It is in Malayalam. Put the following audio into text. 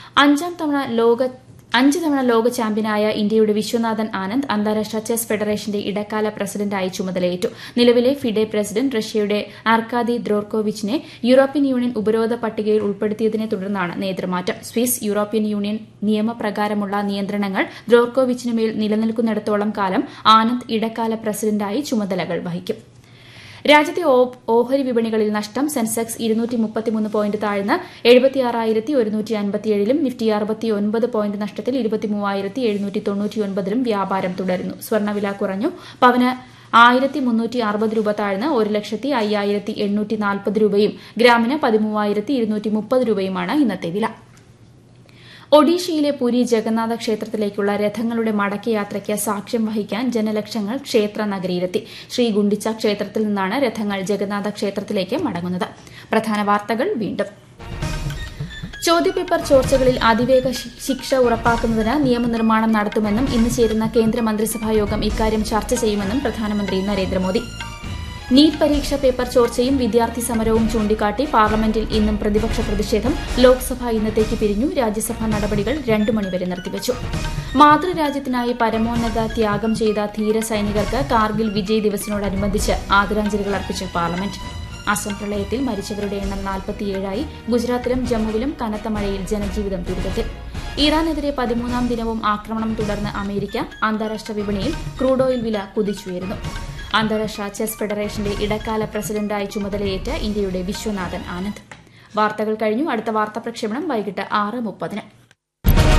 അഞ്ചാം തവണ ലോക അഞ്ച് തവണ ലോക ചാമ്പ്യനായ ഇന്ത്യയുടെ വിശ്വനാഥൻ ആനന്ദ് അന്താരാഷ്ട്ര ചെസ് ഫെഡറേഷന്റെ ഇടക്കാല പ്രസിഡന്റായി ചുമതലയേറ്റു നിലവിലെ ഫിഡെ പ്രസിഡന്റ് റഷ്യയുടെ ആർക്കാദി ദ്രോർക്കോവിച്ചിനെ യൂറോപ്യൻ യൂണിയൻ ഉപരോധ പട്ടികയിൽ ഉൾപ്പെടുത്തിയതിനെ തുടർന്നാണ് നേതൃമാറ്റം സ്വിസ് യൂറോപ്യൻ യൂണിയൻ നിയമപ്രകാരമുള്ള നിയന്ത്രണങ്ങൾ ദ്രോർക്കോവിച്ചിനുമേൽ നിലനിൽക്കുന്നിടത്തോളം കാലം ആനന്ദ് ഇടക്കാല പ്രസിഡന്റായി ചുമതലകൾ വഹിക്കും രാജ്യത്തെ ഓഹരി വിപണികളിൽ നഷ്ടം സെൻസെക്സ് ഇരുന്നൂറ്റി മുപ്പത്തിമൂന്ന് പോയിന്റ് താഴ്ന്ന് എഴുപത്തിയാറായിരത്തി ഒരുന്നൂറ്റി അൻപത്തിയേഴിലും നിഫ്റ്റി അറുപത്തിയൊൻപത് പോയിന്റ് നഷ്ടത്തിൽ ഇരുപത്തിമൂവായിരത്തി എഴുന്നൂറ്റി തൊണ്ണൂറ്റിയൊൻപതിലും വ്യാപാരം തുടരുന്നു സ്വർണ്ണവില കുറഞ്ഞു പവന് ആയിരത്തി മുന്നൂറ്റി അറുപത് രൂപ താഴ്ന്ന് ഒരു ലക്ഷത്തി അയ്യായിരത്തി എണ്ണൂറ്റി നാൽപ്പത് രൂപയും ഗ്രാമിന് പതിമൂവായിരത്തി ഇരുന്നൂറ്റി മുപ്പത് രൂപയുമാണ് ഇന്നത്തെ വില ഒഡീഷയിലെ പുരി ജഗന്നാഥ ക്ഷേത്രത്തിലേക്കുള്ള രഥങ്ങളുടെ മടക്കയാത്രയ്ക്ക് സാക്ഷ്യം വഹിക്കാൻ ജനലക്ഷങ്ങൾ ക്ഷേത്ര നഗരിയിലെത്തി ശ്രീ ഗുണ്ടിച്ച ക്ഷേത്രത്തിൽ നിന്നാണ് രഥങ്ങൾ ജഗന്നാഥ ക്ഷേത്രത്തിലേക്ക് മടങ്ങുന്നത് പ്രധാന വാർത്തകൾ വീണ്ടും ചോദ്യപേപ്പർ ചോർച്ചകളിൽ അതിവേഗ ശിക്ഷ ഉറപ്പാക്കുന്നതിന് നിയമനിർമ്മാണം നടത്തുമെന്നും ഇന്ന് ചേരുന്ന കേന്ദ്രമന്ത്രിസഭാ യോഗം ഇക്കാര്യം ചർച്ച ചെയ്യുമെന്നും പ്രധാനമന്ത്രി നരേന്ദ്രമോദി നീറ്റ് പരീക്ഷ പേപ്പർ ചോർച്ചയും വിദ്യാർത്ഥി സമരവും ചൂണ്ടിക്കാട്ടി പാർലമെന്റിൽ ഇന്നും പ്രതിപക്ഷ പ്രതിഷേധം ലോക്സഭ ഇന്നത്തേക്ക് പിരിഞ്ഞു രാജ്യസഭാ നടപടികൾ രണ്ടു മണിവരെ നിർത്തിവച്ചു മാതൃരാജ്യത്തിനായി പരമോന്നത ത്യാഗം ചെയ്ത ധീര സൈനികർക്ക് കാർഗിൽ വിജയ് ദിവസിനോടനുബന്ധിച്ച് ആദരാഞ്ജലികൾ അർപ്പിച്ച് പാർലമെന്റ് അസം പ്രളയത്തിൽ മരിച്ചവരുടെ എണ്ണം നാൽപ്പത്തിയേഴായി ഗുജറാത്തിലും ജമ്മുവിലും കനത്ത മഴയിൽ ജനജീവിതം ദുരിതത്തിൽ ഇറാനെതിരെ പതിമൂന്നാം ദിനവും ആക്രമണം തുടർന്ന് അമേരിക്ക അന്താരാഷ്ട്ര വിപണിയിൽ ക്രൂഡ് ഓയിൽ വില കുതിച്ചുയരുന്നു അന്താരാഷ്ട്ര ചെസ് ഫെഡറേഷന്റെ ഇടക്കാല പ്രസിഡന്റായി ചുമതലയേറ്റ ഇന്ത്യയുടെ വിശ്വനാഥൻ ആനന്ദ് വാർത്തകൾ കഴിഞ്ഞു അടുത്ത വാർത്താ പ്രക്ഷേപണം വൈകിട്ട് ആറ് മുപ്പതിന്